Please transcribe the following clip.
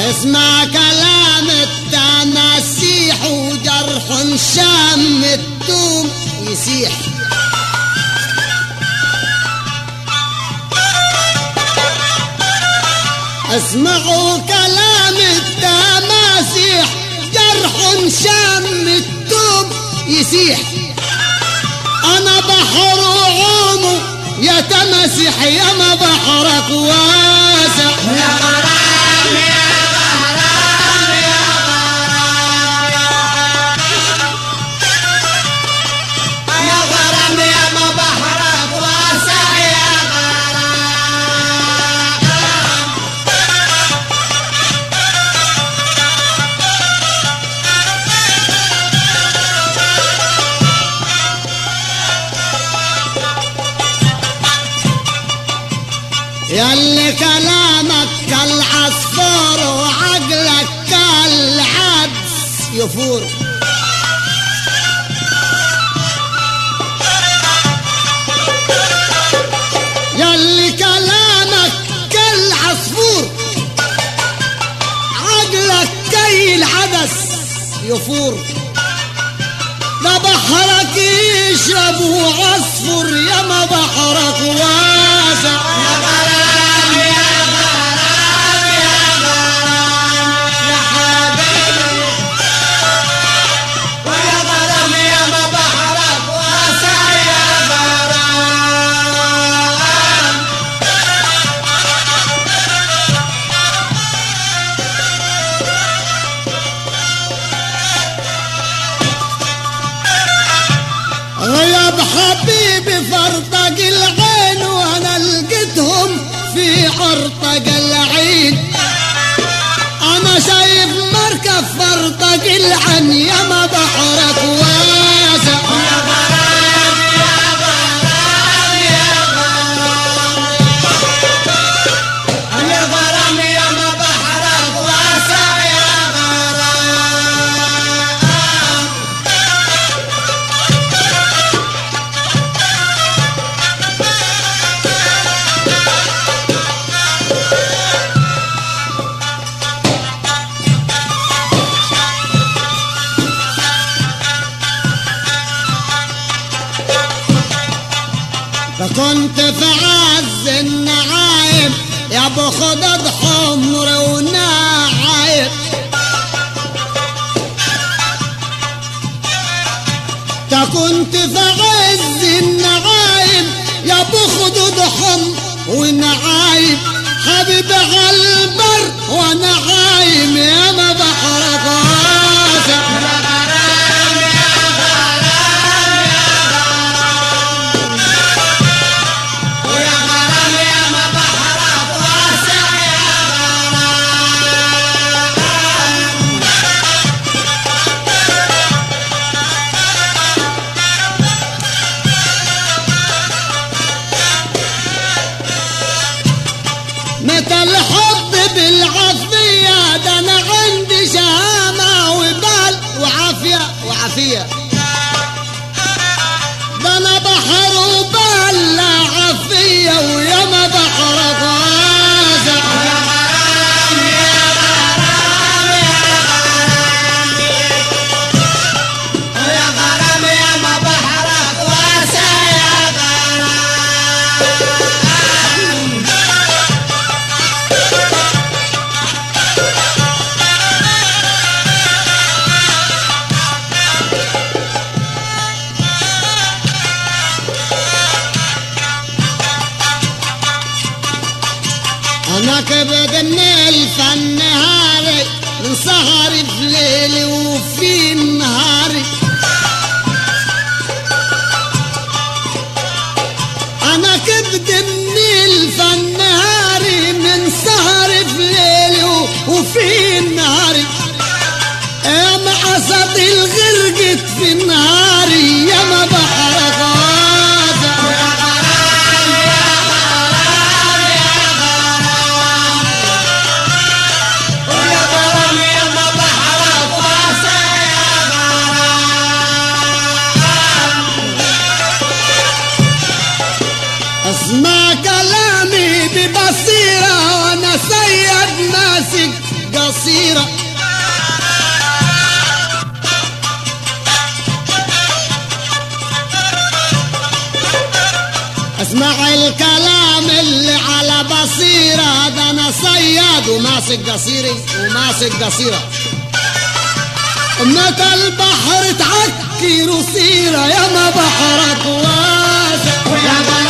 اسمع كلام التماسيح وجرح شام التوم يسيح اسمعوا كلام التماسيح جرح شام التوم يسيح انا بحر وعومه يا تماسيح يا ما بحرك واسع يا غرام يا غرام يا غرام يا غرام يا ما بحرك واسع يا غرام ياللي كلامك كالعصفور وعقلك كالعدس يفور ياللي كلامك كالعصفور عقلك كي العدس يفور ده بحرك يشرب وعصفر يا ما بحرك واسع يا غرام يا غرام يا غرام يا حبيبي ويا غرام يا ما بحرك واسع يا غرام غياب حبيبي فرطق العين وانا لقيتهم في عرطق العين انا شايف مركب فرطق العين يا ما بحرك واسع يا غرام يا غرام يا غرام يا غرام يا ما بحرك واسع يا غرام فكنت في عز النعايم يا ابو خدد حمر وناعيم تا كنت في عز النعايم يا ابو خدود حمر ونعايم حبيب غلبر وانا عايم يا ما بحرك واسع يا غرام يا غرام يا غرام ويا غرام يا ما بحرك واسع يا غرام متى الحب بالعافية ده أنا عندي شهامة وبال وعافية وعافية ده أنا بحر وبال لا عافية وياما بحر غازع يا غرام يا غرام يا غرام يا غرام يا ما بحرك واسع يا غرام أنا كبد من الفن هاري من سهري في ليلي وفي نهاري أنا كبد من الفن هاري من سهري في ليلي وفي نهاري يا معصد الغرقت في نهاري يا ما بحر غازة يا غرام يا غرام يا غرام ويا غرام يا ما بحرك واسع يا غرام اسمع كلامي ببصيرة وانا سيد ماسك القصيرة اسمع الكلام اللي على بصيرة ده انا صياد وماسك قصيري وماسك قصيرة متى البحر تعكر سيرة يا ما بحرك واسع ويا غرام